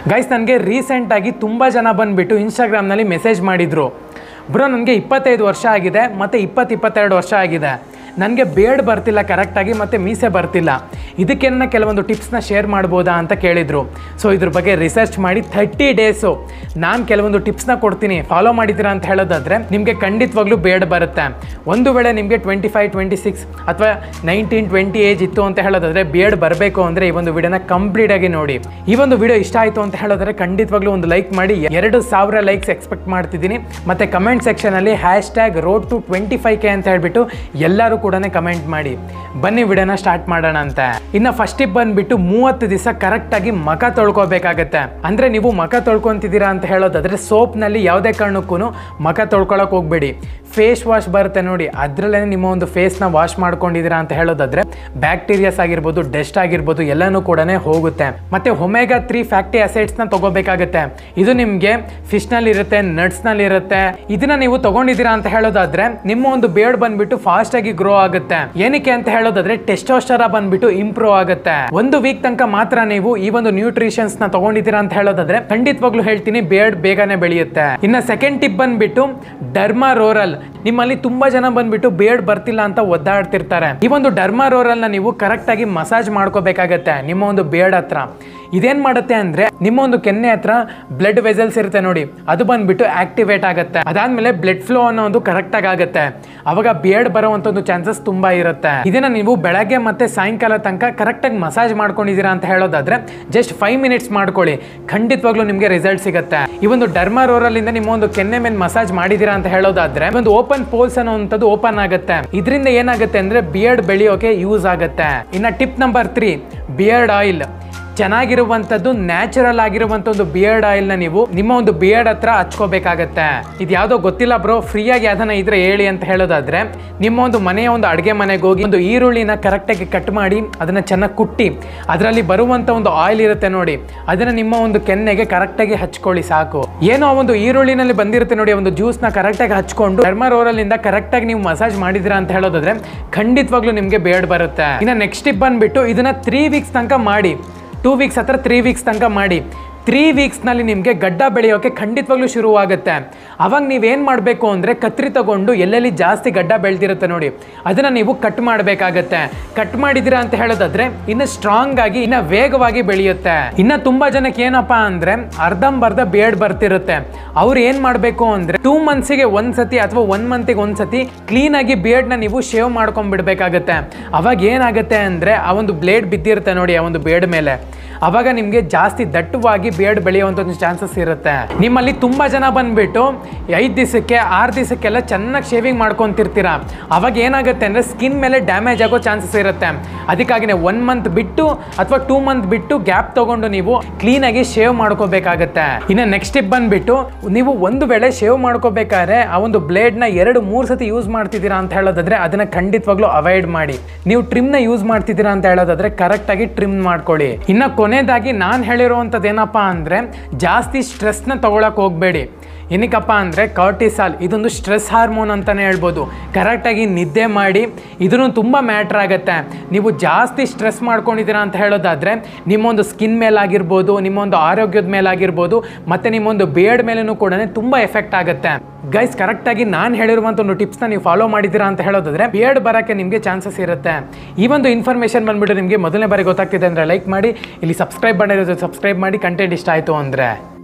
guys ನನಗೆ ರೀಸೆಂಟಾಗಿ ತುಂಬ ಜನ ಬಂದುಬಿಟ್ಟು ಇನ್ಸ್ಟಾಗ್ರಾಮ್ನಲ್ಲಿ ಮೆಸೇಜ್ ಮಾಡಿದರು ಬ್ರೋ ನನಗೆ ಇಪ್ಪತ್ತೈದು ವರ್ಷ ಆಗಿದೆ ಮತ್ತು ಇಪ್ಪತ್ತು ಇಪ್ಪತ್ತೆರಡು ವರ್ಷ ಆಗಿದೆ ನನಗೆ ಬೇಡ್ ಬರ್ತಿಲ್ಲ ಕರೆಕ್ಟಾಗಿ ಮತ್ತು ಮೀಸೆ ಬರ್ತಿಲ್ಲ ಇದಕ್ಕೆ ನನ್ನ ಕೆಲವೊಂದು ಟಿಪ್ಸ್ನ ಶೇರ್ ಮಾಡ್ಬೋದಾ ಅಂತ ಕೇಳಿದರು ಸೊ ಇದ್ರ ಬಗ್ಗೆ ರಿಸರ್ಚ್ ಮಾಡಿ ಥರ್ಟಿ ಡೇಸು ನಾನು ಕೆಲವೊಂದು ಟಿಪ್ಸ್ನ ಕೊಡ್ತೀನಿ ಫಾಲೋ ಮಾಡಿದ್ದೀರಾ ಅಂತ ಹೇಳೋದಾದರೆ ನಿಮಗೆ ಖಂಡಿತವಾಗ್ಲೂ ಬೇಡ್ ಬರುತ್ತೆ ಒಂದು ವೇಳೆ ನಿಮಗೆ ಟ್ವೆಂಟಿ ಫೈವ್ ಟ್ವೆಂಟಿ ಸಿಕ್ಸ್ ಅಥವಾ ನೈನ್ಟೀನ್ ಟ್ವೆಂಟಿ ಏಜ್ ಇತ್ತು ಅಂತ ಹೇಳೋದಾದರೆ ಬೇಡ್ ಬರಬೇಕು ಅಂದರೆ ಈ ಒಂದು ವಿಡಿಯೋನ ಕಂಪ್ಲೀಟಾಗಿ ನೋಡಿ ಈ ಒಂದು ವಿಡಿಯೋ ಇಷ್ಟ ಆಯಿತು ಅಂತ ಹೇಳೋದಾದ್ರೆ ಖಂಡಿತವಾಗ್ಲೂ ಒಂದು ಲೈಕ್ ಮಾಡಿ ಎರಡು ಸಾವಿರ ಲೈಕ್ಸ್ ಎಕ್ಸ್ಪೆಕ್ಟ್ ಮಾಡ್ತಿದ್ದೀನಿ ಮತ್ತು ಕಮೆಂಟ್ ಸೆಕ್ಷನಲ್ಲಿ hashtag road to twenty five K ಅಂತ ಹೇಳ್ಬಿಟ್ಟು ಎಲ್ಲರೂ ಕೂಡ ಕಮೆಂಟ್ ಮಾಡಿ ಬನ್ನಿ ವಿಡಿಯೋನ ಸ್ಟಾರ್ಟ್ ಮಾಡೋಣ ಅಂತ ಇನ್ನು ಫಸ್ಟ್ ಟಿಪ್ ಬಂದ್ಬಿಟ್ಟು ಮೂವತ್ತು ದಿವಸ ಕರೆಕ್ಟಾಗಿ ಮಖ ತೊಳ್ಕೊಬೇಕಾಗತ್ತೆ ಅಂದರೆ ನೀವು ಮಖ ತೊಳ್ಕೊತಿದ್ದೀರಾ ಅಂತ ಹೇಳೋದಾದ್ರೆ ಸೋಪ್ನಲ್ಲಿ ಯಾವುದೇ ಕಾರಣಕ್ಕೂ ಮಖ ತೊಳ್ಕೊಳಕ್ಕೆ ಹೋಗಬೇಡಿ ಫೇಸ್ ವಾಶ್ ಬರುತ್ತೆ ನೋಡಿ ಅದರಲ್ಲೇ ನಿಮ್ಮ ಒಂದು ಫೇಸ್ನ ವಾಶ್ ಮಾಡ್ಕೊಂಡಿದ್ದೀರಾ ಅಂತ ಹೇಳೋದಾದ್ರೆ ಬ್ಯಾಕ್ಟೀರಿಯಾಸ್ ಆಗಿರ್ಬೋದು ಡಸ್ಟ್ ಆಗಿರ್ಬೋದು ಎಲ್ಲನೂ ಕೂಡ ಹೋಗುತ್ತೆ ಮತ್ತೆ ಒಮೆಗಾ ತ್ರೀ ಫ್ಯಾಕ್ಟಿ ಅಸೈಡ್ಸ್ನ ತಗೋಬೇಕಾಗತ್ತೆ ಇದು ನಿಮಗೆ ಫಿಶ್ನಲ್ಲಿ ಇರುತ್ತೆ ನಟ್ಸ್ನಲ್ಲಿ ಇರುತ್ತೆ ಇದನ್ನ ನೀವು ತಗೊಂಡಿದ್ದೀರಾ ಅಂತ ಹೇಳೋದಾದ್ರೆ ನಿಮ್ಮ ಒಂದು ಬೇಡ್ ಬಂದ್ಬಿಟ್ಟು ಫಾಸ್ಟ್ ಆಗಿ ಗ್ರೋ ಆಗುತ್ತೆ ಏನಕ್ಕೆ ಅಂತ ಹೇಳೋದಾದ್ರೆ ಟೆಸ್ಟೋಸ್ಟರ ಬಂದ್ಬಿಟ್ಟು ಇಂಪ್ರೂವ್ ಆಗುತ್ತೆ ಒಂದು ವೀಕ್ ತನಕ ಮಾತ್ರ ನೀವು ಈ ಒಂದು ನ್ಯೂಟ್ರಿಷನ್ಸ್ ನ ತಗೊಂಡಿದ್ದೀರಾ ಅಂತ ಹೇಳೋದಾದ್ರೆ ಖಂಡಿತವಾಗ್ಲೂ ಹೇಳ್ತೀನಿ ಬೇಡ್ ಬೇಗನೆ ಬೆಳೆಯುತ್ತೆ ಇನ್ನ ಸೆಕೆಂಡ್ ಟಿಪ್ ಬಂದ್ಬಿಟ್ಟು ಡರ್ಮಾ ರೋರಲ್ ನಿಮ್ಮಲ್ಲಿ ತುಂಬಾ ಜನ ಬಂದ್ಬಿಟ್ಟು ಬೇಡ್ ಬರ್ತಿಲ್ಲ ಅಂತ ಒದ್ದಾಡ್ತಿರ್ತಾರೆ ಈ ಒಂದು ಡರ್ಮಾ ರೋರಲ್ ನ ನೀವು ಕರೆಕ್ಟ್ ಆಗಿ ಮಸಾಜ್ ಮಾಡ್ಕೋಬೇಕಾಗತ್ತೆ ನಿಮ್ಮ ಒಂದು ಬೇಡ್ ಹತ್ರ ಇದೇನ್ ಮಾಡುತ್ತೆ ಅಂದ್ರೆ ನಿಮ್ಮ ಒಂದು ಕೆನ್ನೆ ಹತ್ರ ಬ್ಲಡ್ ವೆಸಲ್ಸ್ ಇರುತ್ತೆ ನೋಡಿ ಅದು ಬಂದ್ಬಿಟ್ಟು ಆಕ್ಟಿವೇಟ್ ಆಗುತ್ತೆ ಅದಾದ್ಮೇಲೆ ಬ್ಲಡ್ ಫ್ಲೋ ಅನ್ನೋ ಒಂದು ಕರೆಕ್ಟ್ ಆಗಿ ಆಗುತ್ತೆ ಅವಾಗ ಬೇಡ್ ಬರುವಂತ ಒಂದು ಚಾನ್ಸಸ್ ತುಂಬಾ ಇರುತ್ತೆ ಇದನ್ನ ನೀವು ಬೆಳಗ್ಗೆ ಮತ್ತೆ ಸಾಯಂಕಾಲ ತನಕ ಕರೆಕ್ಟ್ ಆಗಿ ಮಸಾಜ್ ಮಾಡ್ಕೊಂಡಿದ್ದೀರಾ ಅಂತ ಹೇಳೋದಾದ್ರೆ ಜಸ್ಟ್ ಫೈವ್ ಮಿನಿಟ್ಸ್ ಮಾಡ್ಕೊಳ್ಳಿ ಖಂಡಿತವಾಗ್ಲೂ ನಿಮಗೆ ರಿಸಲ್ಟ್ ಸಿಗುತ್ತೆ ಈ ಒಂದು ಡರ್ಮಾ ರೋರಲ್ ಇಂದ ನಿಮ್ಮ ಒಂದು ಕೆನ್ನೆ ಮೇಲೆ ಮಸಾಜ್ ಮಾಡಿದೀರಾ ಅಂತ ಹೇಳೋದಾದ್ರೆ ಒಂದು ಓಪನ್ ಪೋಲ್ಸ್ ಅನ್ನೋಂಥದ್ದು ಓಪನ್ ಆಗುತ್ತೆ ಇದರಿಂದ ಏನಾಗುತ್ತೆ ಅಂದ್ರೆ ಬಿಯರ್ಡ್ ಬೆಳೆಯೋಕೆ ಯೂಸ್ ಆಗುತ್ತೆ ಇನ್ನ tip number three beard oil ಚೆನ್ನಾಗಿರುವಂಥದ್ದು ನ್ಯಾಚುರಲ್ ಆಗಿರುವಂಥ ಒಂದು ಬಿಯರ್ಡ್ ಆಯಿಲ್ನ ನೀವು ನಿಮ್ಮ ಒಂದು ಬಿಯರ್ಡ್ ಹತ್ರ ಹಚ್ಕೋಬೇಕಾಗತ್ತೆ ಇದು ಯಾವುದೋ ಗೊತ್ತಿಲ್ಲ ಬ್ರೋ ಫ್ರೀಯಾಗಿ ಯಾವ್ದನ್ನ ಇದ್ರೆ ಹೇಳಿ ಅಂತ ಹೇಳೋದಾದ್ರೆ ನಿಮ್ಮ ಒಂದು ಮನೆಯ ಒಂದು ಅಡುಗೆ ಮನೆಗೆ ಹೋಗಿ ಒಂದು ಈರುಳ್ಳಿನ ಕರೆಕ್ಟಾಗಿ ಕಟ್ ಮಾಡಿ ಅದನ್ನ ಚೆನ್ನಾಗಿ ಕುಟ್ಟಿ ಅದರಲ್ಲಿ ಬರುವಂಥ ಒಂದು ಆಯಿಲ್ ಇರುತ್ತೆ ನೋಡಿ ಅದನ್ನ ನಿಮ್ಮ ಒಂದು ಕೆನ್ನೆಗೆ ಕರೆಕ್ಟಾಗಿ ಹಚ್ಕೊಳ್ಳಿ ಸಾಕು ಏನೋ ಆ ಒಂದು ಈರುಳ್ಳಿನಲ್ಲಿ ಬಂದಿರುತ್ತೆ ನೋಡಿ ಆ ಒಂದು ಜ್ಯೂಸ್ನ ಕರೆಕ್ಟಾಗಿ ಹಚ್ಕೊಂಡು ಇಂದ ಕರೆಕ್ಟಾಗಿ ನೀವು ಮಸಾಜ್ ಮಾಡಿದಿರಾ ಅಂತ ಹೇಳೋದಾದ್ರೆ ಖಂಡಿತವಾಗ್ಲೂ ನಿಮಗೆ ಬೇಡ್ ಬರುತ್ತೆ ಇನ್ನು ನೆಕ್ಸ್ಟ್ ಟಿಪ್ ಬಂದ್ಬಿಟ್ಟು ಇದನ್ನ ತ್ರೀ ವೀಕ್ಸ್ ತನಕ ಮಾಡಿ ಟೂ ವೀಕ್ಸ್ ಹತ್ರ ತ್ರೀ ವೀಕ್ಸ್ ತನಕ ಮಾಡಿ ತ್ರೀ ವೀಕ್ಸ್ನಲ್ಲಿ ನಿಮಗೆ ಗಡ್ಡ ಬೆಳೆಯೋಕೆ ಖಂಡಿತವಾಗ್ಲೂ ಶುರುವಾಗುತ್ತೆ ಅವಾಗ ನೀವೇನು ಮಾಡಬೇಕು ಅಂದರೆ ಕತ್ರಿ ತಗೊಂಡು ಎಲ್ಲೆಲ್ಲಿ ಜಾಸ್ತಿ ಗಡ್ಡ ಬೆಳೆದಿರುತ್ತೆ ನೋಡಿ ಅದನ್ನು ನೀವು ಕಟ್ ಮಾಡಬೇಕಾಗತ್ತೆ ಕಟ್ ಮಾಡಿದಿರಾ ಅಂತ ಹೇಳೋದಾದ್ರೆ ಇನ್ನು ಸ್ಟ್ರಾಂಗ್ ಆಗಿ ಇನ್ನು ವೇಗವಾಗಿ ಬೆಳೆಯುತ್ತೆ ಇನ್ನು ತುಂಬ ಜನಕ್ಕೆ ಏನಪ್ಪ ಅಂದರೆ ಅರ್ಧಂಬರ್ಧ ಬೇಡ್ ಬರ್ತಿರುತ್ತೆ ಅವ್ರು ಏನು ಮಾಡಬೇಕು ಅಂದರೆ ಟೂ ಮಂತ್ಸಿಗೆ ಒಂದು ಸತಿ ಅಥವಾ ಒನ್ ಮಂತಿಗೆ ಒಂದು ಸತಿ ಕ್ಲೀನಾಗಿ ಬೇಡ್ನ ನೀವು ಶೇವ್ ಮಾಡ್ಕೊಂಡ್ಬಿಡ್ಬೇಕಾಗತ್ತೆ ಅವಾಗ ಏನಾಗುತ್ತೆ ಅಂದರೆ ಆ ಒಂದು ಬ್ಲೇಡ್ ಬಿದ್ದಿರುತ್ತೆ ನೋಡಿ ಆ ಒಂದು ಬೇಡ್ ಮೇಲೆ ಅವಾಗ ನಿಮಗೆ ಜಾಸ್ತಿ ದಟ್ಟವಾಗಿ ಬೇಡ್ ಬೆಳೆಯುವಂಥ ಒಂದು ಚಾನ್ಸಸ್ ಇರುತ್ತೆ ನಿಮ್ಮಲ್ಲಿ ತುಂಬ ಜನ ಬಂದ್ಬಿಟ್ಟು ಐದು ದಿವಸಕ್ಕೆ ಆರು ದಿವಸಕ್ಕೆಲ್ಲ ಚೆನ್ನಾಗಿ ಶೇವಿಂಗ್ ಮಾಡ್ಕೊತಿರ್ತೀರಾ ಅವಾಗ ಏನಾಗುತ್ತೆ ಅಂದರೆ ಸ್ಕಿನ್ ಮೇಲೆ ಡ್ಯಾಮೇಜ್ ಆಗೋ ಚಾನ್ಸಸ್ ಇರುತ್ತೆ ಅದಕ್ಕಾಗಿನೇ ಒನ್ ಮಂತ್ ಬಿಟ್ಟು ಅಥವಾ ಟೂ ಮಂತ್ ಬಿಟ್ಟು ಗ್ಯಾಪ್ ತಗೊಂಡು ನೀವು ಕ್ಲೀನಾಗಿ ಶೇವ್ ಮಾಡ್ಕೋಬೇಕಾಗತ್ತೆ ಇನ್ನು ನೆಕ್ಸ್ಟ್ ಟಿಪ್ ಬಂದ್ಬಿಟ್ಟು ನೀವು ಒಂದು ವೇಳೆ ಶೇವ್ ಮಾಡ್ಕೋಬೇಕಾದ್ರೆ ಆ ಒಂದು ಬ್ಲೇಡ್ನ ಎರಡು ಮೂರು ಸತಿ ಯೂಸ್ ಮಾಡ್ತಿದ್ದೀರಾ ಅಂತ ಹೇಳೋದಾದ್ರೆ ಅದನ್ನ ಖಂಡಿತವಾಗ್ಲೂ ಅವಾಯ್ಡ್ ಮಾಡಿ ನೀವು ಟ್ರಿಮ್ನ ಯೂಸ್ ಮಾಡ್ತಿದ್ದೀರಾ ಅಂತ ಹೇಳೋದಾದ್ರೆ ಕರೆಕ್ಟಾಗಿ ಟ್ರಿಮ್ ಮಾಡ್ಕೊಳ್ಳಿ ಇನ್ನು ಕೊನೆಯದಾಗಿ ನಾನು ಹೇಳಿರುವಂಥದ್ದು ಏನಪ್ಪ ಅಂದರೆ ಜಾಸ್ತಿ ಸ್ಟ್ರೆಸ್ನ ತಗೊಳಕ್ ಹೋಗಬೇಡಿ ಏನಕ್ಕಪ್ಪ ಅಂದರೆ ಕಾರ್ಟಿಸಾಲ್ ಇದೊಂದು ಸ್ಟ್ರೆಸ್ ಹಾರ್ಮೋನ್ ಅಂತಲೇ ಹೇಳ್ಬೋದು ಕರೆಕ್ಟಾಗಿ ನಿದ್ದೆ ಮಾಡಿ ಇದನ್ನು ತುಂಬ ಮ್ಯಾಟ್ರ್ ಆಗುತ್ತೆ ನೀವು ಜಾಸ್ತಿ ಸ್ಟ್ರೆಸ್ ಮಾಡ್ಕೊಂಡಿದ್ದೀರಾ ಅಂತ ಹೇಳೋದಾದರೆ ನಿಮ್ಮೊಂದು ಸ್ಕಿನ್ ಮೇಲಾಗಿರ್ಬೋದು ನಿಮ್ಮೊಂದು ಆರೋಗ್ಯದ ಮೇಲಾಗಿರ್ಬೋದು ಮತ್ತು ನಿಮ್ಮೊಂದು ಬೇಡ್ ಮೇಲೂ ಕೂಡ ತುಂಬ ಎಫೆಕ್ಟ್ ಆಗುತ್ತೆ ಗೈಸ್ ಕರೆಕ್ಟಾಗಿ ನಾನು ಹೇಳಿರುವಂಥ ಒಂದು ಟಿಪ್ಸ್ನ ನೀವು ಫಾಲೋ ಮಾಡಿದ್ದೀರಾ ಅಂತ ಹೇಳೋದಾದ್ರೆ ಬೇಡ್ ಬರೋಕ್ಕೆ ನಿಮಗೆ ಚಾನ್ಸಸ್ ಇರುತ್ತೆ ಈ ಒಂದು ಇನ್ಫಾರ್ಮೇಷನ್ ಬಂದ್ಬಿಟ್ಟು ನಿಮಗೆ ಮೊದಲನೇ ಬಾರಿ ಗೊತ್ತಾಗ್ತಿದೆ ಅಂದರೆ ಲೈಕ್ ಮಾಡಿ ಇಲ್ಲಿ ಸಬ್ಸ್ಕ್ರೈಬ್ ಮಾಡಿರೋದು ಸಬ್ಸ್ಕ್ರೈಬ್ ಮಾಡಿ ಕಂಟೆಂಟ್ ಇಷ್ಟ ಆಯಿತು ಅಂದರೆ